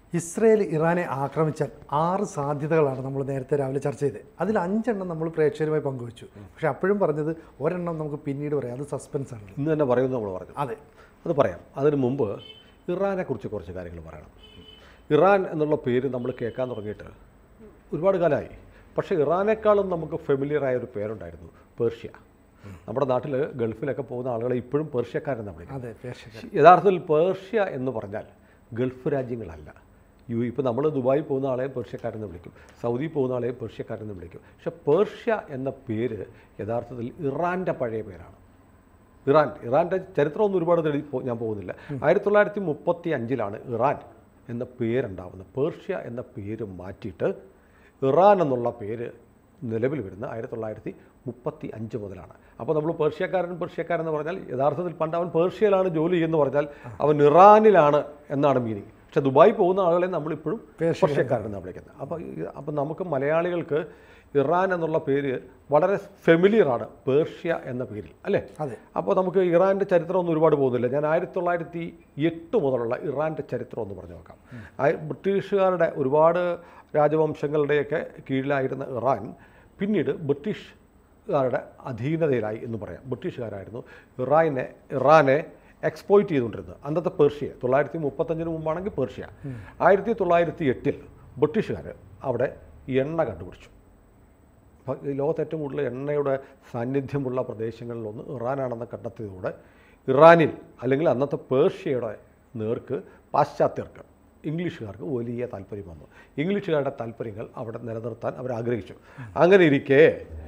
Israel ഇറാനെ ആക്രമിച്ചാൽ ആറ് സാധ്യതകളാണ് നമ്മൾ നേരത്തെ രാവിലെ ചർച്ച ചെയ്തത് അതിൽ അഞ്ചെണ്ണം നമ്മൾ പ്രേക്ഷകരുമായി പങ്കുവച്ചു പക്ഷേ അപ്പോഴും പറഞ്ഞത് ഒരെണ്ണം നമുക്ക് പിന്നീട് പറയാം അത് സസ്പെൻസ് ആണ് ഇന്ന് തന്നെ പറയുമെന്ന് നമ്മൾ പറഞ്ഞു അതെ അത് പറയാം അതിന് മുമ്പ് ഇറാനെക്കുറിച്ച് കുറച്ച് കാര്യങ്ങൾ പറയണം ഇറാൻ എന്നുള്ള പേര് നമ്മൾ കേൾക്കാൻ തുടങ്ങിയിട്ട് ഒരുപാട് കാലമായി പക്ഷേ ഇറാനേക്കാളും നമുക്ക് ഫെമിലിയറായ ഒരു പേരുണ്ടായിരുന്നു പേർഷ്യ നമ്മുടെ നാട്ടിൽ ഗൾഫിലൊക്കെ പോകുന്ന ആളുകളെ ഇപ്പോഴും പേർഷ്യക്കാരെന്നാണ് വിളിക്കുന്നത് അതെ പ്രേക്ഷകർ യഥാർത്ഥത്തിൽ പേർഷ്യ എന്ന് പറഞ്ഞാൽ ഗൾഫ് രാജ്യങ്ങളല്ല യു ഇപ്പോൾ നമ്മൾ ദുബായി പോകുന്ന ആളെയും പേർഷ്യക്കാരെന്ന് വിളിക്കും സൗദി പോകുന്ന ആളെയും പേർഷ്യക്കാരെന്ന് വിളിക്കും പക്ഷെ പേർഷ്യ എന്ന പേര് യഥാർത്ഥത്തിൽ ഇറാൻ്റെ പഴയ പേരാണ് ഇറാൻ ഇറാൻ്റെ ചരിത്രമൊന്നും ഒരുപാട് തെളി പോ- ഞാൻ പോകുന്നില്ല ആയിരത്തി തൊള്ളായിരത്തി മുപ്പത്തി അഞ്ചിലാണ് ഇറാൻ എന്ന പേരുണ്ടാവുന്നത് പേർഷ്യ എന്ന പേര് മാറ്റിയിട്ട് ഇറാൻ എന്നുള്ള പേര് നിലവിൽ വരുന്ന ആയിരത്തി തൊള്ളായിരത്തി മുപ്പത്തി അഞ്ച് മുതലാണ് അപ്പോൾ നമ്മൾ പേർഷ്യക്കാരൻ പേർഷ്യക്കാരൻ എന്ന് പറഞ്ഞാൽ യഥാർത്ഥത്തിൽ പണ്ട് അവൻ പേർഷ്യയിലാണ് ജോലി ചെയ്യുന്നത് പറഞ്ഞാൽ അവൻ ഇറാനിലാണ് എന്നാണ് മീനിങ് പക്ഷേ ദുബായ് പോകുന്ന ആളുകളെ നമ്മളിപ്പോഴും പേർഷ്യക്കാരൻ. പേർഷ്യക്കാരെന്നാണ് വിളിക്കുന്നത് അപ്പോൾ ഈ- അപ്പോൾ നമുക്ക് മലയാളികൾക്ക് ഇറാൻ എന്നുള്ള പേര് വളരെ ഫെമിലിയറാണ് പേർഷ്യ എന്ന പേരിൽ അല്ലേ അതെ അപ്പോൾ നമുക്ക് ഇറാൻ്റെ ചരിത്രമൊന്നും ഒരുപാട് പോകുന്നില്ല ഞാൻ ആയിരത്തി തൊള്ളായിരത്തി എട്ട് മുതലുള്ള ഇറാൻ്റെ ചരിത്രം ഒന്ന് പറഞ്ഞു നോക്കാം ആയി- ബ്രിട്ടീഷുകാരുടെ ഒരുപാട് രാജവംശങ്ങളുടെയൊക്കെ കീഴിലായിരുന്ന ഇറാൻ പിന്നീട് ബ്രിട്ടീഷുകാരുടെ അധീനതയിലായി എന്ന് പറയാം ബ്രിട്ടീഷുകാരായിരുന്നു ഇറാനെ ഇറാനെ എക്സ്പോയിറ്റ് ചെയ്തുകൊണ്ടിരുന്നത് അന്നത്തെ പേർഷ്യ തൊള്ളായിരത്തി മുപ്പത്തഞ്ചിന് മുമ്പാണെങ്കിൽ പേർഷ്യ ആയിരത്തി തൊള്ളായിരത്തി എട്ടിൽ ബ്രിട്ടീഷുകാർ അവിടെ എണ്ണ കണ്ടുപിടിച്ചു അപ്പോൾ ഈ ലോകത്ത് ഏറ്റവും കൂടുതൽ എണ്ണയുടെ സാന്നിധ്യമുള്ള പ്രദേശങ്ങളിലൊന്ന് ഇറാനാണെന്ന് കണ്ടെത്തിയതോടെ ഇറാനിൽ അല്ലെങ്കിൽ അന്നത്തെ പേർഷ്യയുടെ നേർക്ക് പാശ്ചാത്യർക്ക് ഇംഗ്ലീഷുകാർക്ക് വലിയ താല്പര്യം വന്നു ഇംഗ്ലീഷുകാരുടെ താല്പര്യങ്ങൾ അവിടെ നിലനിർത്താൻ അവർ ആഗ്രഹിച്ചു അങ്ങനെ ഇരിക്കെ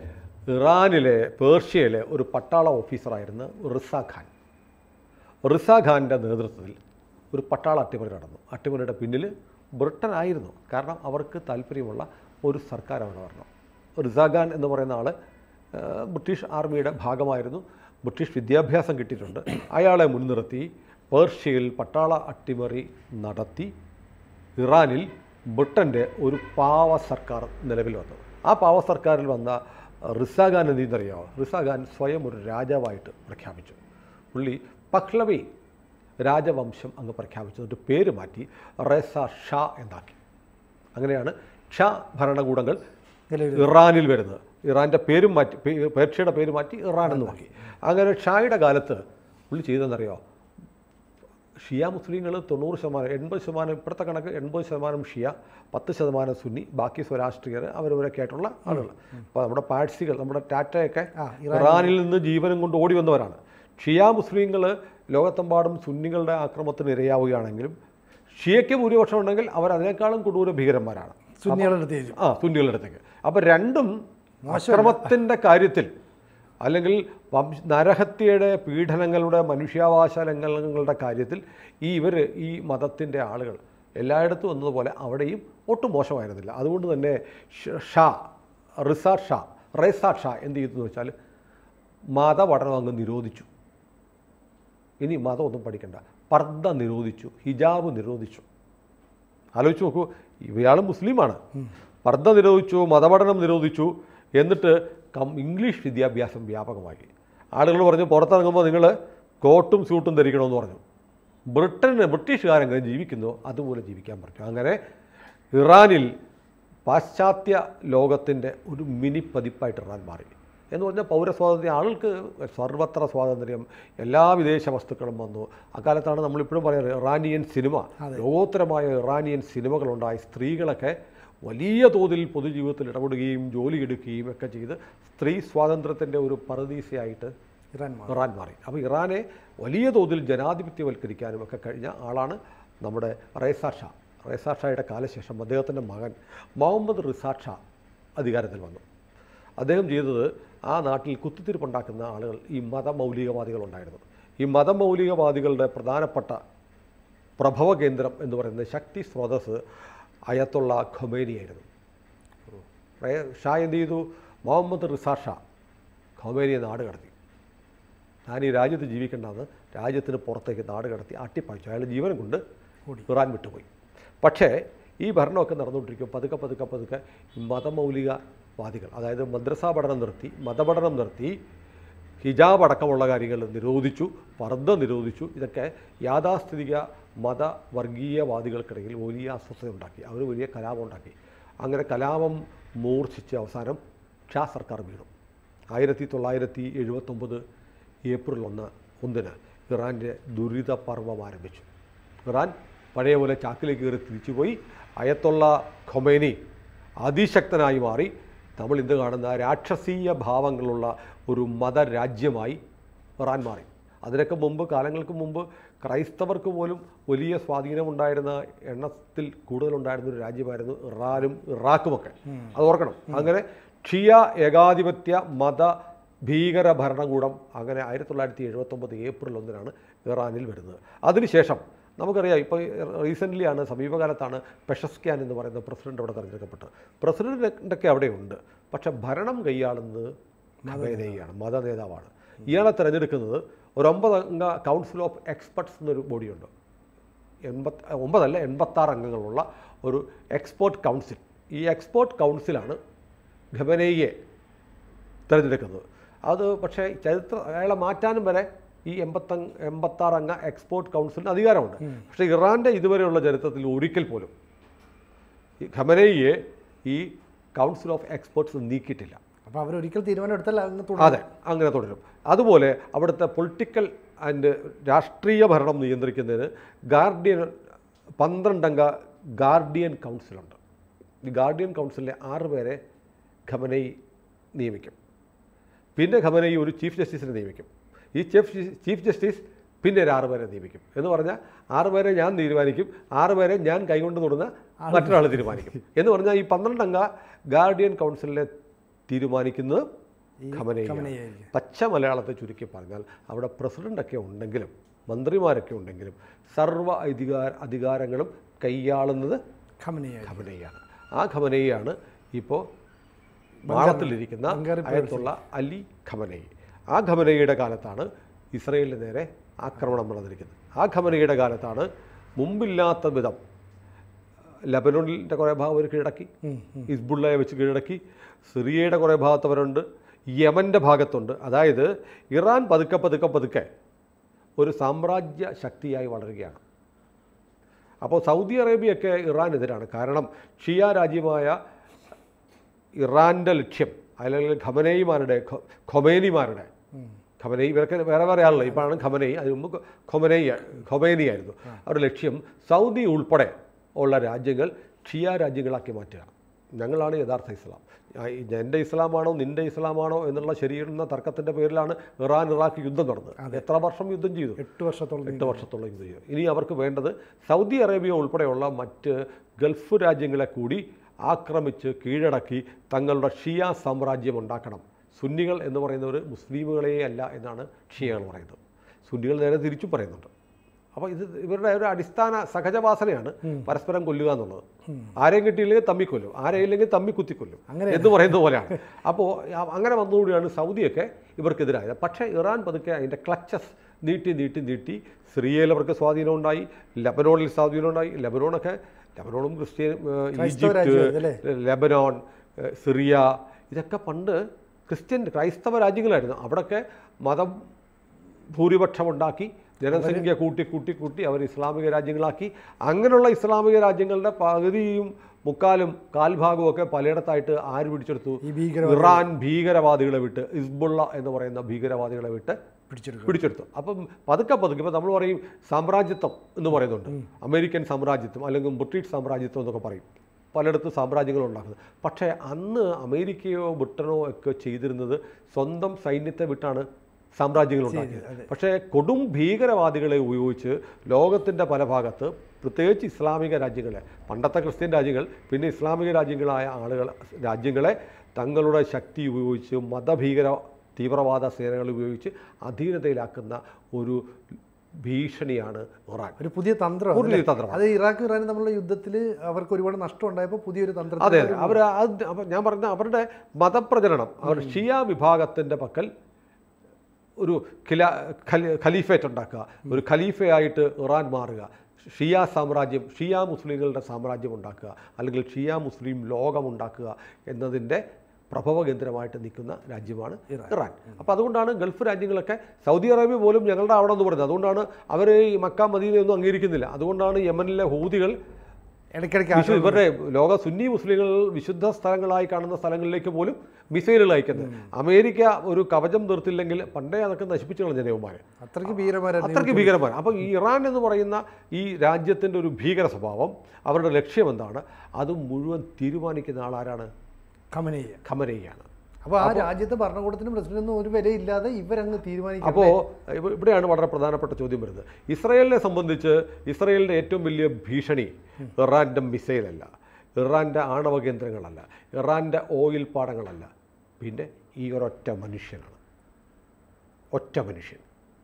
ഇറാനിലെ പേർഷ്യയിലെ ഒരു പട്ടാള ഓഫീസറായിരുന്നു റിസ ഖാൻ റിസ ഖാൻ്റെ നേതൃത്വത്തിൽ ഒരു പട്ടാള അട്ടിമറി നടന്നു അട്ടിമറിയുടെ പിന്നിൽ ബ്രിട്ടൻ ആയിരുന്നു കാരണം അവർക്ക് താല്പര്യമുള്ള ഒരു സർക്കാർ അവിടെ വരണം റിസ ഖാൻ എന്ന് പറയുന്ന ആൾ ബ്രിട്ടീഷ് ആർമിയുടെ ഭാഗമായിരുന്നു ബ്രിട്ടീഷ് വിദ്യാഭ്യാസം കിട്ടിയിട്ടുണ്ട് അയാളെ മുൻനിർത്തി പേർഷ്യയിൽ പട്ടാള അട്ടിമറി നടത്തി ഇറാനിൽ ബ്രിട്ടൻ്റെ ഒരു പാവ സർക്കാർ നിലവിൽ വന്നു ആ പാവ സർക്കാരിൽ വന്ന റിസ ഖാൻ എന്ത് ചെയ്യുന്നറിയാമോ റിസ ഖാൻ സ്വയം ഒരു രാജാവായിട്ട് പ്രഖ്യാപിച്ചു പുള്ളി പഹ്ലവി രാജവംശം അങ്ങ് പ്രഖ്യാപിച്ചു എന്നിട്ട് പേര് മാറ്റി റേസ ഷാ എന്നാക്കി അങ്ങനെയാണ് ഷാ ഭരണകൂടങ്ങൾ നിലവിൽ ഇറാനിൽ വരുന്നത് ഇറാൻ്റെ പേരും മാറ്റി പേ- പേർഷ്യയുടെ പേര് മാറ്റി ഇറാൻ എന്ന് മാറ്റി അങ്ങനെ ഷായുടെ കാലത്ത് പുള്ളി ചെയ്തതെന്നറിയോ ഷിയ മുസ്ലിങ്ങൾ തൊണ്ണൂറ് ശതമാനം എൺപത് ശതമാനം ഇപ്പോഴത്തെ കണക്ക് എൺപത് ശതമാനം ഷിയ പത്ത് ശതമാനം സുന്നി ബാക്കി സ്വരാഷ്ട്രീയർ അവരവരൊക്കെ ആയിട്ടുള്ള ആളുകൾ അപ്പോൾ നമ്മുടെ പാഴ്സികൾ നമ്മുടെ ടാറ്റയൊക്കെ ആ, ഇറാനിൽ നിന്ന് ജീവനും കൊണ്ട് ഓടി വന്നവരാണ് ഷിയ മുസ്ലിങ്ങൾ ലോകത്തെമ്പാടും സുന്നികളുടെ ആക്രമണത്തിന് ഇരയാവുകയാണെങ്കിലും ഷിയയ്ക്ക് ഭൂരിപക്ഷം ഉണ്ടെങ്കിൽ അവർ അതിനേക്കാളും കൊടൂര ഭീകരന്മാരാണ് സുന്നികളുടെ അടുത്ത് ആ തുന്നികളുടെ അടുത്തേക്ക് അപ്പോൾ രണ്ടും അക്രമത്തിൻ്റെ കാര്യത്തിൽ അല്ലെങ്കിൽ വംശ നരഹത്യയുടെ പീഡനങ്ങളുടെ മനുഷ്യാവകാശ ലംഘനങ്ങളുടെ കാര്യത്തിൽ ഈ ഇവർ ഈ മതത്തിൻ്റെ ആളുകൾ എല്ലായിടത്തും എന്നതുപോലെ അവിടെയും ഒട്ടും മോശമായിരുന്നില്ല അതുകൊണ്ട് തന്നെ ഷ- ഷാ റിസാ ഷാ റേസാ ഷാ എന്ത് ചെയ്തു എന്ന് വെച്ചാൽ മതപഠനം അങ്ങ് നിരോധിച്ചു ഇനി മതമൊന്നും പഠിക്കണ്ട പർദ്ദ നിരോധിച്ചു ഹിജാബ് നിരോധിച്ചു ആലോചിച്ച് നോക്കൂ ഇയാൾ മുസ്ലിമാണ് പർദ്ദ നിരോധിച്ചു മതപഠനം നിരോധിച്ചു എന്നിട്ട് കം ഇംഗ്ലീഷ് വിദ്യാഭ്യാസം വ്യാപകമായി ആളുകൾ പറഞ്ഞു പുറത്തിറങ്ങുമ്പോൾ നിങ്ങൾ കോട്ടും സ്യൂട്ടും ധരിക്കണമെന്ന് പറഞ്ഞു ബ്രിട്ടന് ബ്രിട്ടീഷുകാരെങ്ങനെ ജീവിക്കുന്നോ അതുപോലെ ജീവിക്കാൻ പറഞ്ഞു അങ്ങനെ ഇറാനിൽ പാശ്ചാത്യ ലോകത്തിൻ്റെ ഒരു മിനി പതിപ്പായിട്ട് ഇറാൻ മാറി എന്ന് പറഞ്ഞാൽ പൗരസ്വാതന്ത്ര്യം ആൾക്ക് സർവത്ര സ്വാതന്ത്ര്യം എല്ലാ വിദേശ വസ്തുക്കളും വന്നു അക്കാലത്താണ് നമ്മളിപ്പോഴും പറയുന്നത് ഇറാനിയൻ സിനിമ ലോകോത്തരമായ ഇറാനിയൻ സിനിമകളുണ്ടായി സ്ത്രീകളൊക്കെ വലിയ തോതിൽ പൊതുജീവിതത്തിൽ ഇടപെടുകയും ജോലിയെടുക്കുകയും ഒക്കെ ചെയ്ത് സ്ത്രീ സ്വാതന്ത്ര്യത്തിൻ്റെ ഒരു പറുദീസയായിട്ട് ഇറാൻ മാറി. ഇറാൻ മാറി അപ്പോൾ ഇറാനെ വലിയ തോതിൽ ജനാധിപത്യവൽക്കരിക്കാനും ഒക്കെ കഴിഞ്ഞ ആളാണ് നമ്മുടെ റേസാ ഷാ റേസാ ഷായുടെ കാലശേഷം അദ്ദേഹത്തിൻ്റെ മകൻ മുഹമ്മദ് റിസാ ഷാ അധികാരത്തിൽ വന്നു അദ്ദേഹം ചെയ്തത് ആ നാട്ടിൽ കുത്തിത്തിരിപ്പുണ്ടാക്കുന്ന ആളുകൾ ഈ മതമൗലികവാദികളുണ്ടായിരുന്നു ഈ മതമൗലികവാദികളുടെ പ്രധാനപ്പെട്ട പ്രഭവ കേന്ദ്രം എന്ന് പറയുന്നത് ശക്തി സ്രോതസ് അയത്തുള്ള ഖൊമേനിയായിരുന്നു റേ- ഷാ എന്ത് ചെയ്തു മുഹമ്മദ് റിസാ ഷാ ഖൊമേനിയെ നാട് കടത്തി ഞാൻ ഈ രാജ്യത്ത് ജീവിക്കേണ്ടതെന്ന് രാജ്യത്തിന് പുറത്തേക്ക് നാട് കടത്തി അട്ടിപ്പായിച്ചു അയാൾ ജീവനം കൊണ്ട് ഇറാൻ വിട്ടുപോയി പക്ഷേ ഈ ഭരണമൊക്കെ നടന്നുകൊണ്ടിരിക്കും പതുക്കെ പതുക്കെ പതുക്കെ ഈ മതമൗലികവാദികൾ അതായത് മദ്രസാ പഠനം നിർത്തി മതപഠനം നിർത്തി ഹിജാബ് അടക്കമുള്ള കാര്യങ്ങൾ നിരോധിച്ചു പർദ്ദ നിരോധിച്ചു ഇതൊക്കെ യാഥാസ്ഥിതിക മത വർഗീയവാദികൾക്കിടയിൽ വലിയ അസ്വസ്ഥത ഉണ്ടാക്കി അവർ വലിയ കലാപം ഉണ്ടാക്കി അങ്ങനെ കലാപം മൂർച്ഛിച്ച് അവസാനം ഷാ സർക്കാർ വീണു ആയിരത്തി തൊള്ളായിരത്തി എഴുപത്തൊമ്പത് ഏപ്രിൽ ഒന്ന് ഒന്നിന് ഇറാൻ്റെ ദുരിത പർവ്വം ആരംഭിച്ചു ഇറാൻ പഴയ പോലെ ചാക്കിലേക്ക് കയറി തിരിച്ചുപോയി അയത്തുള്ള ഖൊമേനി അതിശക്തനായി മാറി നമ്മൾ ഇന്ന് കാണുന്ന രാക്ഷസീയ ഭാവങ്ങളുള്ള ഒരു മതരാജ്യമായി ഇറാൻ മാറി അതിനൊക്കെ മുമ്പ് കാലങ്ങൾക്ക് മുമ്പ് ക്രൈസ്തവർക്ക് പോലും വലിയ സ്വാധീനമുണ്ടായിരുന്ന എണ്ണത്തിൽ കൂടുതലുണ്ടായിരുന്ന ഒരു രാജ്യമായിരുന്നു ഇറാനും ഇറാഖുമൊക്കെ അത് ഓർക്കണം അങ്ങനെ ഷിയ ഏകാധിപത്യ മത ഭീകര ഭരണകൂടം അങ്ങനെ ആയിരത്തി തൊള്ളായിരത്തി എഴുപത്തൊമ്പത് ഏപ്രിൽ ഒന്നിനാണ് ഇറാനിൽ വരുന്നത് അതിനുശേഷം നമുക്കറിയാം ഇപ്പോൾ റീസെൻ്റ്ലിയാണ് സമീപകാലത്താണ് പെഷസ്ക്യാൻ എന്ന് പറയുന്ന പ്രസിഡന്റ് അവിടെ തിരഞ്ഞെടുക്കപ്പെട്ടത് പ്രസിഡൻ്റൊക്കെ അവിടെയുണ്ട് പക്ഷേ ഭരണം കൈയാളുന്നത് ഖമേനയാണ് മത നേതാവാണ് ഇയാളെ തിരഞ്ഞെടുക്കുന്നത് ഒരു ഒമ്പത് അംഗ കൗൺസിൽ ഓഫ് എക്സ്പെർട്സ് എന്നൊരു ബോഡിയുണ്ട് എൺപത്തി ഒമ്പതല്ല എൺപത്താറ് അംഗങ്ങളുള്ള ഒരു എക്സ്പോർട്ട് കൗൺസിൽ ഈ എക്സ്പോർട്ട് കൗൺസിലാണ് ഖമനയെ തിരഞ്ഞെടുക്കുന്നത് അത് പക്ഷേ ചരിത്ര അയാളെ മാറ്റാനും വരെ ഈ എൺപത്തങ് എൺപത്താറ് അംഗ എക്സ്പോർട്ട് കൗൺസിലിന് അധികാരമുണ്ട് പക്ഷേ ഇറാൻ്റെ ഇതുവരെയുള്ള ചരിത്രത്തിൽ ഒരിക്കൽ പോലും ഈ ഖമനയെ ഈ കൗൺസിൽ ഓഫ് എക്സ്പേർട്സ് നീക്കിയിട്ടില്ല അപ്പോൾ അവരൊരിക്കൽ തീരുമാനം എടുത്താൽ അങ്ങ് തുടരും അതെ അങ്ങനെ തുടരും അതുപോലെ അവിടുത്തെ പൊളിറ്റിക്കൽ ആൻഡ് രാഷ്ട്രീയ ഭരണം നിയന്ത്രിക്കുന്നതിന് ഗാർഡിയൻ പന്ത്രണ്ടംഗ ഗാർഡിയൻ കൗൺസിലുണ്ട് ഈ ഗാർഡിയൻ കൗൺസിലിലെ ആറ് പേരെ ഖമനൈ നിയമിക്കും പിന്നെ ഖമനൈ ഒരു ചീഫ് ജസ്റ്റിസിനെ നിയമിക്കും ഈ ചീഫ് ചീഫ് ജസ്റ്റിസ് പിന്നെ ഒരു ആറ് പേരെ നിയമിക്കും എന്ന് പറഞ്ഞാൽ ആറ് പേരെ ഞാൻ തീരുമാനിക്കും ആറ് പേരെ ഞാൻ കൈകൊണ്ട് തൊടുന്ന മറ്റൊരാൾ തീരുമാനിക്കും എന്ന് പറഞ്ഞാൽ ഈ പന്ത്രണ്ടംഗ ഗാർഡിയൻ കൗൺസിലിനെ തീരുമാനിക്കുന്നത് ഖമനൈയാണ് ഖമനൈയായിരിക്കും. പച്ച മലയാളത്തെ ചുരുക്കി പറഞ്ഞാൽ അവിടെ പ്രസിഡൻ്റൊക്കെ ഉണ്ടെങ്കിലും മന്ത്രിമാരൊക്കെ ഉണ്ടെങ്കിലും സർവ്വ അധികാര അധികാരങ്ങളും കൈയാളുന്നത് ഖമനയായി ഖമനയാണ് ആ ഖമനയാണ് ഇപ്പോൾ മാളത്തിലിരിക്കുന്ന ബംഗാറി അയത്തുള്ള അലി ഖമനൈ ആ ഖമനയുടെ കാലത്താണ് ഇസ്രയേലിന് നേരെ ആക്രമണം നടന്നിരിക്കുന്നത് ആ ഖമനയുടെ കാലത്താണ് മുമ്പില്ലാത്ത വിധം ലബനോണിൻ്റെ കുറേ ഭാഗം അവർ കീഴടക്കി ഹിസ്ബുള്ളയെ വെച്ച് കീഴടക്കി സിറിയയുടെ കുറേ ഭാഗത്തവരുണ്ട് യമൻ്റെ ഭാഗത്തുണ്ട് അതായത് ഇറാൻ പതുക്കെ പതുക്കെ പതുക്കെ ഒരു സാമ്രാജ്യ ശക്തിയായി വളരുകയാണ് അപ്പോൾ സൗദി അറേബ്യയൊക്കെ ഇറാനെതിരാണ് കാരണം ഷിയ രാജ്യമായ ഇറാൻ്റെ ലക്ഷ്യം അല്ലെങ്കിൽ ഖമനൈമാരുടെ ഖൊ- ഖൊമേനിമാരുടെ ഖമനൈ ഇവരൊക്കെ വേറെ വേറെ ആളല്ല ഇപ്പോഴാണ് ഖമനൈ അതിന് മുമ്പ് ഖൊമനൈ ഖൊമേനി ആയിരുന്നു അവരുടെ ലക്ഷ്യം സൗദി ഉൾപ്പെടെ ഉള്ള രാജ്യങ്ങൾ ഷിയ രാജ്യങ്ങളാക്കി മാറ്റുക ഞങ്ങളാണ് യഥാർത്ഥ ഇസ്ലാം ആ, ഈ എൻ്റെ ഇസ്ലാമാണോ നിൻ്റെ ഇസ്ലാമാണോ എന്നുള്ള ശരിയെന്ന തർക്കത്തിൻ്റെ പേരിലാണ് ഇറാൻ ഇറാഖ് യുദ്ധം നടന്നത് എത്ര വർഷം യുദ്ധം ചെയ്തു എട്ട് വർഷത്തോളം എട്ട് വർഷത്തോളം യുദ്ധം ചെയ്തു ഇനി അവർക്ക് വേണ്ടത് സൗദി അറേബ്യ ഉൾപ്പെടെയുള്ള മറ്റ് ഗൾഫ് രാജ്യങ്ങളെ കൂടി ആക്രമിച്ച് കീഴടക്കി തങ്ങളുടെ ഷിയ സാമ്രാജ്യം ഉണ്ടാക്കണം സുന്നികൾ എന്ന് പറയുന്നവർ മുസ്ലിമുകളെ അല്ല എന്നാണ് ഷിയകൾ പറയുന്നത് സുന്നികൾ നേരെ തിരിച്ചു പറയുന്നുണ്ട് അപ്പോൾ ഇത് ഇവരുടെ ഒരു അടിസ്ഥാന സഹജവാസനയാണ് പരസ്പരം കൊല്ലുക എന്നുള്ളത് ആരെയും കിട്ടിയില്ലെങ്കിൽ തമ്മിക്കൊല്ലും ആരെയില്ലെങ്കിൽ തമ്മി കുത്തിക്കൊല്ലും അങ്ങനെ എന്ന് പറയുന്ന പോലെയാണ് അപ്പോൾ അങ്ങനെ വന്നുകൂടിയാണ് സൗദിയൊക്കെ ഇവർക്കെതിരായത് പക്ഷേ ഇറാൻ പതുക്കെ അതിൻ്റെ ക്ലച്ചസ് നീട്ടി നീട്ടി നീട്ടി സിറിയയിൽ അവർക്ക് സ്വാധീനം ഉണ്ടായി ലബനോണിൽ സ്വാധീനം ഉണ്ടായി ലബനോണൊക്കെ ലബനോണും ക്രിസ്ത്യൻ ഏഹ്, ക്രൈസ്തവ രാജ്യമായിരുന്നു അല്ലേ? ഈജിപ്റ്റ് ലെബനോൺ ഏഹ്, സിറിയ ഇതൊക്കെ പണ്ട് ക്രിസ്ത്യൻ ക്രൈസ്തവ രാജ്യങ്ങളായിരുന്നു അവിടെയൊക്കെ മതം ഭൂരിപക്ഷമുണ്ടാക്കി ജനസംഖ്യ കൂട്ടി കൂട്ടി കൂട്ടി അവർ ഇസ്ലാമിക രാജ്യങ്ങളാക്കി അങ്ങനെയുള്ള ഇസ്ലാമിക രാജ്യങ്ങളുടെ പകുതിയും മുക്കാലും കാൽഭാഗവും ഒക്കെ പലയിടത്തായിട്ട് ആര് പിടിച്ചെടുത്തു ഈ ഭീകര ഇറാൻ ഭീകരവാദികളെ വിട്ട് ഇസ്ബുള്ള എന്ന് പറയുന്ന ഭീകരവാദികളെ വിട്ട് പിടിച്ചെടുക്കും പിടിച്ചെടുത്തു അപ്പം പതുക്കെ പതുക്കെ ഇപ്പം നമ്മൾ പറയും സാമ്രാജ്യത്വം എന്ന് പറയുന്നുണ്ട് അമേരിക്കൻ സാമ്രാജ്യത്വം അല്ലെങ്കിൽ ബ്രിട്ടീഷ് സാമ്രാജ്യത്വം എന്നൊക്കെ പറയും പലയിടത്തും സാമ്രാജ്യങ്ങൾ ഉണ്ടാക്കുന്നത് പക്ഷേ അന്ന് അമേരിക്കയോ ബ്രിട്ടനോ ഒക്കെ ചെയ്തിരുന്നത് സ്വന്തം സൈന്യത്തെ വിട്ടാണ് സാമ്രാജ്യങ്ങൾ ഉണ്ടാക്കിയത് പക്ഷേ കൊടും ഭീകരവാദികളെ ഉപയോഗിച്ച് ലോകത്തിൻ്റെ പല ഭാഗത്ത് പ്രത്യേകിച്ച് ഇസ്ലാമിക രാജ്യങ്ങളെ പണ്ടത്തെ ക്രിസ്ത്യൻ രാജ്യങ്ങൾ പിന്നെ ഇസ്ലാമിക രാജ്യങ്ങളായ ആളുകൾ രാജ്യങ്ങളെ തങ്ങളുടെ ശക്തി ഉപയോഗിച്ച് മതഭീകര തീവ്രവാദ സേനകൾ ഉപയോഗിച്ച് അധീനതയിലാക്കുന്ന ഒരു ഭീഷണിയാണ് ഇറാൻ ഒരു പുതിയ തന്ത്രം പുതിയ തന്ത്രമാണ്. അത് ഇറാഖ് ഇറാനും തമ്മിലുള്ള യുദ്ധത്തിൽ അവർക്ക് ഒരുപാട് നഷ്ടം ഉണ്ടായപ്പോൾ പുതിയൊരു തന്ത്രം അതെ അതെ അവർ ഞാൻ പറഞ്ഞ അവരുടെ മതപ്രചരണം അവർ ഷിയ വിഭാഗത്തിൻ്റെ പക്കൽ ഒരു ഖില ഖലി- ഖലീഫേറ്റ് ഉണ്ടാക്കുക ഒരു ഖലീഫയായിട്ട് ഇറാൻ മാറുക ഷിയ സാമ്രാജ്യം ഷിയ മുസ്ലിങ്ങളുടെ സാമ്രാജ്യം ഉണ്ടാക്കുക അല്ലെങ്കിൽ ഷിയ മുസ്ലിം ലോകം ഉണ്ടാക്കുക എന്നതിൻ്റെ പ്രഭവ കേന്ദ്രമായിട്ട് നിൽക്കുന്ന രാജ്യമാണ് ഇറാൻ അപ്പോൾ അതുകൊണ്ടാണ് ഗൾഫ് രാജ്യങ്ങളൊക്കെ സൗദി അറേബ്യ പോലും ഞങ്ങളുടെ അവിടെ എന്ന് പറയുന്നത് അതുകൊണ്ടാണ് അവർ ഈ മക്ക മദീനയൊന്നും അംഗീകരിക്കുന്നില്ല അതുകൊണ്ടാണ് യമനിലെ ഹൂതികൾ ഇടയ്ക്കിടയ്ക്ക് വിശു ഇവരുടെ ലോക സുന്നി മുസ്ലിങ്ങൾ വിശുദ്ധ സ്ഥലങ്ങളായി കാണുന്ന സ്ഥലങ്ങളിലേക്ക് പോലും മിസൈലുകൾ അയക്കുന്നത് അമേരിക്ക ഒരു കവചം തീർത്തില്ലെങ്കിൽ പണ്ടേ അതൊക്കെ നശിപ്പിച്ചു കളഞ്ഞ ജനവുമാരെ അത്രയ്ക്ക് ഭീകരമായിരുന്നു അത്രയ്ക്ക് ഭീകരമാണ് അപ്പോൾ ഈ ഇറാൻ എന്ന് പറയുന്ന ഈ രാജ്യത്തിൻ്റെ ഒരു ഭീകര സ്വഭാവം അവരുടെ ലക്ഷ്യം എന്താണ് അത് മുഴുവൻ തീരുമാനിക്കുന്ന ആളാരാണ് ഖമനയ്യ ഖമനയാണ് അപ്പോൾ ആ രാജ്യത്തെ ഭരണകൂടത്തിനും പ്രസിഡന്റിനും ഒരു വിലയില്ലാതെ ഇവരങ്ങ് തീരുമാനിക്കും അപ്പോൾ ഇവിടെയാണ് വളരെ പ്രധാനപ്പെട്ട ചോദ്യം വരുന്നത് ഇസ്രയേലിനെ സംബന്ധിച്ച് ഇസ്രയേലിൻ്റെ ഏറ്റവും വലിയ ഭീഷണി ഇറാൻ്റെ മിസൈലല്ല ഇറാൻ്റെ ആണവ കേന്ദ്രങ്ങളല്ല ഇറാൻ്റെ ഓയിൽ പാടങ്ങളല്ല പിന്നെ ഈ ഒരൊറ്റ മനുഷ്യനാണ് ഒറ്റ മനുഷ്യൻ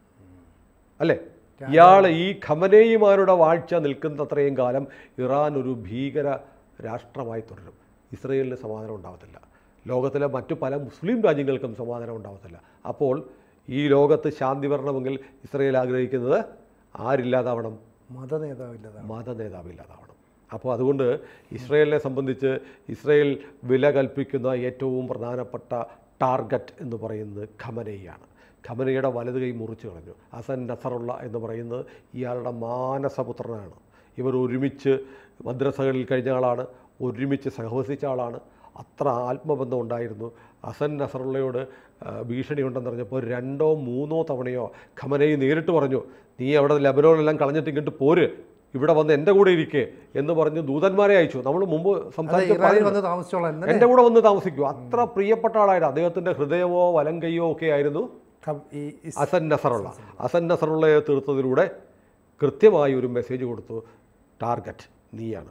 അല്ലേ ഇയാൾ ഈ ഖമനേയിമാരുടെ വാഴ്ച നിൽക്കുന്നത്രയും കാലം ഇറാൻ ഒരു ഭീകര രാഷ്ട്രമായി തുടരും ഇസ്രയേലിന് സമാധാനം ഉണ്ടാവത്തില്ല ലോകത്തിലെ മറ്റു പല മുസ്ലിം രാജ്യങ്ങൾക്കും സമാധാനം ഉണ്ടാവത്തില്ല അപ്പോൾ ഈ ലോകത്ത് ശാന്തി വരണമെങ്കിൽ ഇസ്രയേൽ ആഗ്രഹിക്കുന്നത് ആരില്ലാതാവണം മത നേതാവില്ലാതാണ് മത നേതാവില്ലാതാവണം അപ്പോൾ അതുകൊണ്ട് ഇസ്രയേലിനെ സംബന്ധിച്ച് ഇസ്രയേൽ വില കൽപ്പിക്കുന്ന ഏറ്റവും പ്രധാനപ്പെട്ട ടാർഗറ്റ് എന്ന് പറയുന്നത് ഖമനയാണ് ഖമനയുടെ വലത് കൈ മുറിച്ചു കളഞ്ഞു ഹസൻ നസറുള്ള എന്ന് പറയുന്നത് ഇയാളുടെ മാനസപുത്രനാണ് ഇവർ ഒരുമിച്ച് മദ്രസകളിൽ കഴിഞ്ഞ ആളാണ് ഒരുമിച്ച് സഹവസിച്ച ആളാണ് അത്ര ആത്മബന്ധം ഉണ്ടായിരുന്നു ഹസൻ നസറുള്ളയോട് ആ, ഭീഷണി ഉണ്ടെന്ന് പറഞ്ഞപ്പോൾ രണ്ടോ മൂന്നോ തവണയോ ഖമനയി നേരിട്ട് പറഞ്ഞു നീ അവിടെ ലബനോണെല്ലാം കളഞ്ഞിട്ട് ഇങ്ങോട്ട് പോര് ഇവിടെ വന്ന് എൻ്റെ കൂടെ ഇരിക്കേ എന്ന് പറഞ്ഞ് ദൂതന്മാരെ അയച്ചു നമ്മൾ മുമ്പ് അതെ സംസാരിച്ച ഇറാനിൽ വന്ന് താമസിച്ചോളാം എന്നല്ലേ എൻ്റെ കൂടെ വന്ന് താമസിക്കൂ അത്ര പ്രിയപ്പെട്ട ആളായിരുന്നു അദ്ദേഹത്തിൻ്റെ ഹൃദയമോ വലങ്കയ്യോ ഒക്കെ ആയിരുന്നു ഖം- ഈ ഇസ്- അസൻ നസറുള്ള അസൻ നസറുള്ളയെ തീർത്തതിലൂടെ കൃത്യമായി ഒരു മെസ്സേജ് കൊടുത്തു ടാർഗറ്റ് നീയാണ്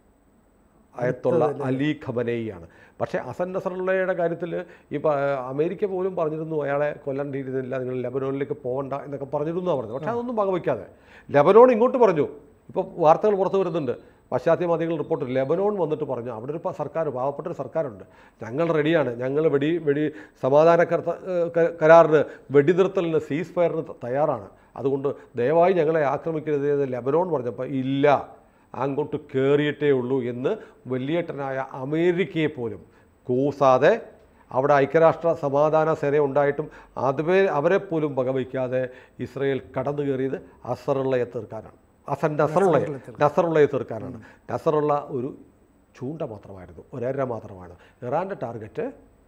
അയത്തുള്ള അലി ഖമനേയാണ് പക്ഷേ അസൻ നസറുള്ളയുടെ കാര്യത്തിൽ ഈ പ- അമേരിക്ക പോലും പറഞ്ഞിരുന്നു അയാളെ കൊല്ലണ്ടിയിരുന്നില്ല നിങ്ങൾ ലെബനോണിലേക്ക് പോകണ്ട എന്നൊക്കെ പറഞ്ഞിരുന്നു പറഞ്ഞു പക്ഷേ അതൊന്നും വകവയ്ക്കാതെ ലെബനോൺ ഇങ്ങോട്ട് പറഞ്ഞു ഇപ്പോൾ വാർത്തകൾ പുറത്തു വരുന്നുണ്ട് പാശ്ചാത്യ മാധ്യമങ്ങൾ റിപ്പോർട്ട് ലെബനോൺ വന്നിട്ട് പറഞ്ഞു അവിടെ ഒരു പ- സർക്കാർ പാവപ്പെട്ട ഒരു സർക്കാരുണ്ട് ഞങ്ങൾ റെഡിയാണ് ഞങ്ങൾ വെടി വെടി സമാധാന കർത്ത ഏഹ് ക- കരാറിന് വെടിനിർത്തലിന് സീസ് ഫയറിന് ത- തയ്യാറാണ് അതുകൊണ്ട് ദയവായി ഞങ്ങളെ ആക്രമിക്കരുത് എന്ന് ലെബനോൺ പറഞ്ഞപ്പോൾ ഇല്ല അങ്ങോട്ട് കയറിയിട്ടേ ഉള്ളൂ എന്ന് വലിയേട്ടനായ അമേരിക്കയെ പോലും കൂസാതെ അവിടെ ഐക്യരാഷ്ട്ര സമാധാന സേന ഉണ്ടായിട്ടും അതുവേ അവരെ പോലും വകവയ്ക്കാതെ ഇസ്രയേൽ കടന്നു കയറിയത് അസറുള്ളയെ തീർക്കാനാണ് അസൻ നസറുള്ളയെ നസറുള്ളയെ തീർക്കാനാണ് നസറുള്ള ഒരു ചൂണ്ട മാത്രമായിരുന്നു ഒരര മാത്രമാണ് ഇറാൻ്റെ ടാർഗറ്റ്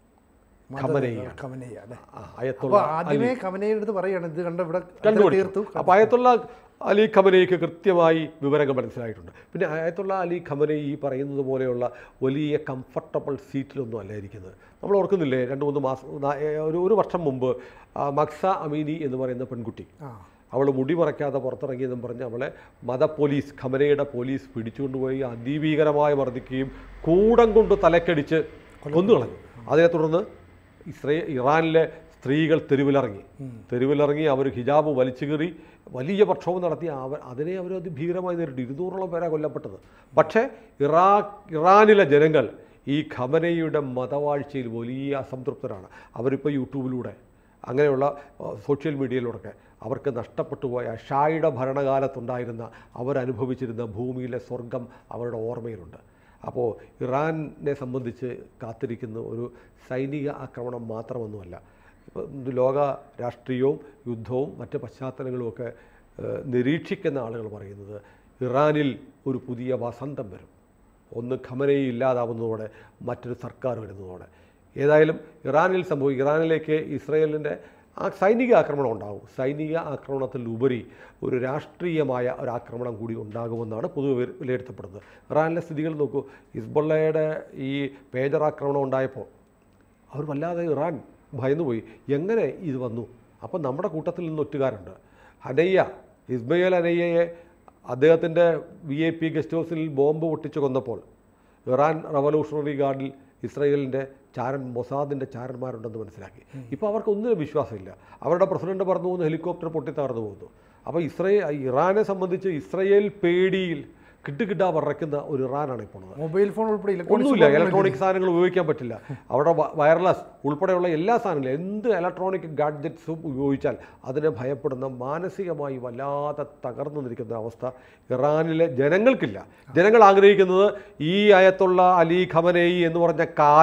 ഖമനയാണ് ഖമനയ്യ അല്ലേ ആ, അയത്തുള്ള അപ്പോൾ ആദ്യമേ ഖമനയുടെ അടുത്ത് പറയാണ് ഇത് കണ്ട ഇവിടെ കണ്ടുപിടിച്ചു തീർത്തു അപ്പോൾ അയത്തുള്ള അലി ഖമനയ്ക്ക് കൃത്യമായി വിവരങ്ങൾ മനസ്സിലായിട്ടുണ്ട് പിന്നെ അയത്തുള്ള അലി ഖമനൈ ഈ പറയുന്നത് പോലെയുള്ള വലിയ കംഫർട്ടബിൾ സീറ്റിലൊന്നും അല്ല ഇരിക്കുന്നത് നമ്മൾ ഓർക്കുന്നില്ലേ രണ്ട് മൂന്ന് മാസം നാ- ഏ, ഒരു ഒരു വർഷം മുമ്പ് ആ, മക്സ അമീനി എന്ന് പറയുന്ന പെൺകുട്ടി ആ അവൾ മുടി മറയ്ക്കാതെ പുറത്തിറങ്ങിയെന്നും പറഞ്ഞ് അവളെ മത പോലീസ് ഖമനയുടെ പോലീസ് പിടിച്ചുകൊണ്ടുപോയി അതിഭീകരമായി മർദ്ദിക്കുകയും കൂടം കൊണ്ട് തലക്കടിച്ച് കൊന്നുകളഞ്ഞു അതിനെ തുടർന്ന് ഇസ്രേ ഇറാനിലെ സ്ത്രീകൾ തെരുവിലിറങ്ങി തെരുവിലിറങ്ങി അവർ ഹിജാബ് വലിച്ചു കീറി വലിയ പ്രക്ഷോഭം നടത്തി അവർ അതിനെ അവർ അതിഭീകരമായി നേരിട്ടു ഇരുന്നൂറോളം പേരാ കൊല്ലപ്പെട്ടത് പക്ഷേ ഇറാ ഇറാനിലെ ജനങ്ങൾ ഈ ഖമനയുടെ മതവാഴ്ചയിൽ വലിയ അസംതൃപ്തരാണ് അവരിപ്പോൾ യൂട്യൂബിലൂടെ അങ്ങനെയുള്ള അഹ്, സോഷ്യൽ മീഡിയയിലൂടെയൊക്കെ അവർക്ക് നഷ്ടപ്പെട്ടു പോയ ഷായുടെ ഭരണകാലത്തുണ്ടായിരുന്ന അവരനുഭവിച്ചിരുന്ന ഭൂമിയിലെ സ്വർഗം അവരുടെ ഓർമ്മയിലുണ്ട് അപ്പോൾ ഇറാനെ സംബന്ധിച്ച് കാത്തിരിക്കുന്ന ഒരു സൈനിക ആക്രമണം മാത്രമൊന്നുമല്ല ഇപ്പോൾ ലോക രാഷ്ട്രീയവും യുദ്ധവും മറ്റ് പശ്ചാത്തലങ്ങളുമൊക്കെ ഏഹ്, നിരീക്ഷിക്കുന്ന ആളുകൾ പറയുന്നത് ഇറാനിൽ ഒരു പുതിയ വസന്തം വരും ഒന്ന് ഖമനയി ഇല്ലാതാവുന്നതോടെ മറ്റൊരു സർക്കാർ വരുന്നതോടെ ഏതായാലും ഇറാനിൽ സംഭവിക്കും ഇറാനിലേക്ക് ഇസ്രയേലിൻ്റെ ആ സൈനിക ആക്രമണം ഉണ്ടാകും സൈനിക ആക്രമണത്തിൽ ഉപരി ഒരു രാഷ്ട്രീയമായ ഒരു ആക്രമണം കൂടി ഉണ്ടാകുമെന്നാണ് പൊതുവെ വില- വിലയിരുത്തപ്പെടുന്നത് ഇറാനിലെ സ്ഥിതികൾ നോക്കൂ ഹിസ്ബുള്ളയുടെ ഈ പേജർ ആക്രമണം ഉണ്ടായപ്പോൾ അവർ വല്ലാതെ ഇറാൻ ഭയന്നുപോയി എങ്ങനെ ഇത് വന്നു അപ്പം നമ്മുടെ കൂട്ടത്തിൽ നിന്ന് ഒറ്റുകാരുണ്ട് ഹനയ്യ ഇസ്മയിൽ ഹനയ്യയെ അദ്ദേഹത്തിൻ്റെ വി ഐ പി ഗസ്റ്റ് ഹൗസിൽ ബോംബ് പൊട്ടിച്ച് കൊന്നപ്പോൾ ഇറാൻ റവല്യൂഷണറി ഗാർഡിൽ ഇസ്രയേലിൻ്റെ ചാരൻ മൊസാദിൻ്റെ ചാരന്മാരുണ്ടെന്ന് മനസ്സിലാക്കി ഇപ്പോൾ അവർക്ക് ഒന്നിനും വിശ്വാസമില്ല അവരുടെ പ്രസിഡന്റ് പറന്നു പോകുന്നു ഹെലികോപ്റ്റർ പൊട്ടി തകർന്നു പോകുന്നു അപ്പോൾ ഇസ്രയേൽ ഇറാനെ സംബന്ധിച്ച് ഇസ്രയേൽ പേടിയിൽ കിട്ടുകിട്ടാ വിറയ്ക്കുന്ന ഒരു ഇറാനാണ് ഇപ്പോൾ ഉള്ളത് മൊബൈൽ ഫോൺ ഉൾപ്പെടെ ഒന്നുമില്ല ഇലക്ട്രോണിക്സ് ഇലക്ട്രോണിക് സാധനങ്ങൾ ഉപയോഗിക്കാൻ പറ്റില്ല അവിടെ വ- വയർലെസ് ഉൾപ്പെടെയുള്ള എല്ലാ സാധനങ്ങളും എന്ത് ഇലക്ട്രോണിക് ഗാഡ്ജറ്റ്സും ഉപയോഗിച്ചാൽ അതിനെ ഭയപ്പെടുന്ന മാനസികമായി വല്ലാതെ തകർന്നു നിൽക്കുന്ന അവസ്ഥ ഇറാനിലെ ജനങ്ങൾക്കില്ല ജനങ്ങൾ ആഗ്രഹിക്കുന്നത് ഈ അയത്തുള്ള അലി ഖമനേയി എന്ന് പറഞ്ഞ കാലൻ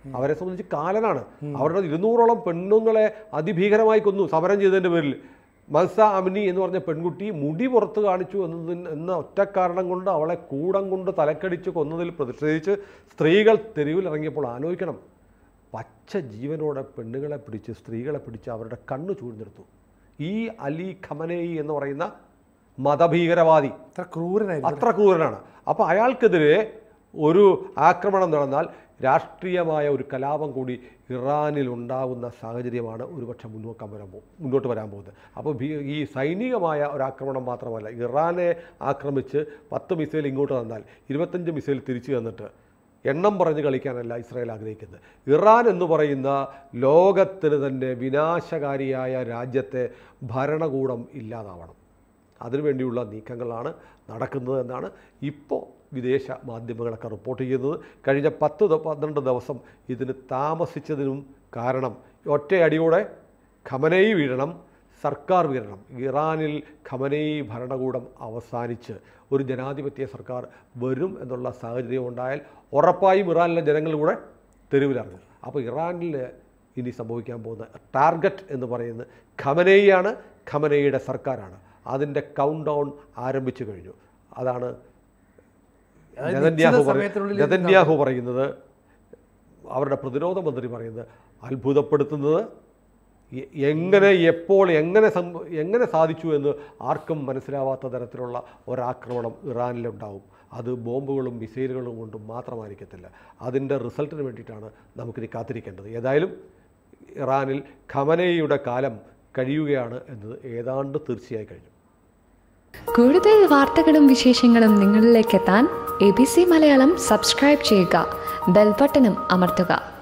അവരെ സംബന്ധിച്ച് കാലനാണ് അവരുടെ ഇരുന്നൂറോളം പെണ്ണുങ്ങളെ അതിഭീകരമായി കൊന്നു സമരം ചെയ്തതിൻ്റെ പേരിൽ മൽസ അമിനി എന്ന് പറഞ്ഞ പെൺകുട്ടി മുടി പുറത്ത് കാണിച്ചു എന്നതിന് എന്ന ഒറ്റ കാരണം കൊണ്ട് അവളെ കൂടം കൊണ്ട് തലക്കടിച്ച് കൊന്നതിൽ പ്രതിഷേധിച്ച് സ്ത്രീകൾ തെരുവിലിറങ്ങിയപ്പോൾ ആലോചിക്കണം പച്ച ജീവനോടെ പെണ്ണുങ്ങളെ പിടിച്ച് സ്ത്രീകളെ പിടിച്ച് അവരുടെ കണ്ണു ചൂഴ്ന്നെടുത്തു ഈ അലി ഖമനേയി എന്ന് പറയുന്ന മതഭീകരവാദി അത്ര ക്രൂരനായിരുന്നു അത്ര ക്രൂരനാണ് അപ്പോൾ അയാൾക്കെതിരെ ഒരു ആക്രമണം നടന്നാൽ രാഷ്ട്രീയമായ ഒരു കലാപം കൂടി ഇറാനിൽ ഉണ്ടാകുന്ന സാഹചര്യമാണ് ഒരുപക്ഷെ മുന്നോക്കാൻ വരാൻ പോകും മുന്നോട്ട് വരാൻ പോകുന്നത് അപ്പോൾ ഭീ- ഈ സൈനികമായ ഒരു ആക്രമണം മാത്രമല്ല ഇറാനെ ആക്രമിച്ച് പത്ത് മിസൈൽ ഇങ്ങോട്ട് തന്നാൽ ഇരുപത്തഞ്ച് മിസൈൽ തിരിച്ചു തന്നിട്ട് എണ്ണം പറഞ്ഞ് കളിക്കാനല്ല ഇസ്രായേൽ ആഗ്രഹിക്കുന്നത് ഇറാൻ എന്ന് പറയുന്ന ലോകത്തിന് തന്നെ വിനാശകാരിയായ രാജ്യത്തെ ഭരണകൂടം ഇല്ലാതാവണം അതിനുവേണ്ടിയുള്ള നീക്കങ്ങളാണ് നടക്കുന്നത് എന്നാണ് ഇപ്പോൾ വിദേശ മാധ്യമങ്ങളൊക്കെ റിപ്പോർട്ട് ചെയ്യുന്നത് കഴിഞ്ഞ പത്ത് ദ- പന്ത്രണ്ട് ദിവസം ഇതിന് താമസിച്ചതിനും കാരണം ഒറ്റയടിയോടെ ഖമനയി വീഴണം സർക്കാർ വീഴണം ഇറാനിൽ ഖമനയി ഭരണകൂടം അവസാനിച്ച് ഒരു ജനാധിപത്യ സർക്കാർ വരും എന്നുള്ള സാഹചര്യം ഉണ്ടായാൽ ഉറപ്പായും ഇറാനിലെ ജനങ്ങൾ കൂടെ തെരുവിലിറങ്ങും അപ്പോൾ ഇറാനിൽ ഇനി സംഭവിക്കാൻ പോകുന്ന ടാർഗറ്റ് എന്ന് പറയുന്നത് ഖമനേയാണ് ഖമനയുടെ സർക്കാരാണ് അതിൻ്റെ കൗണ്ട് ഡൗൺ ആരംഭിച്ചു കഴിഞ്ഞു അതാണ് അതായത് നെതന്യാഹു നിശ്ചിത പറ- സമയത്തിനുള്ളിൽ ഇത് നെതന്യാഹു പറയുന്നത് അവരുടെ പ്രതിരോധ മന്ത്രി പറയുന്നത് അത്ഭുതപ്പെടുത്തുന്നത് എ- എങ്ങനെ എപ്പോൾ എങ്ങനെ സംഭ- എങ്ങനെ സാധിച്ചു എന്ന് ആർക്കും മനസ്സിലാവാത്ത തരത്തിലുള്ള ഒരാക്രമണം ഇറാനിലുണ്ടാവും അത് ബോംബുകളും മിസൈലുകളും കൊണ്ടും മാത്രമായിരിക്കത്തില്ല അതിൻ്റെ റിസൾട്ടിന് വേണ്ടിയിട്ടാണ് നമുക്കിനി കാത്തിരിക്കേണ്ടത് ഏതായാലും ഇറാനിൽ ഖമനയുടെ കാലം കഴിയുകയാണ് എന്നത് ഏതാണ്ട് തീർച്ചയായി കഴിഞ്ഞു കൂടുതൽ വാർത്തകളും വിശേഷങ്ങളും നിങ്ങളിലേക്ക് എത്താൻ A B C Malayalam subscribe ചെയ്യുക ബെൽബട്ടനും അമർത്തുക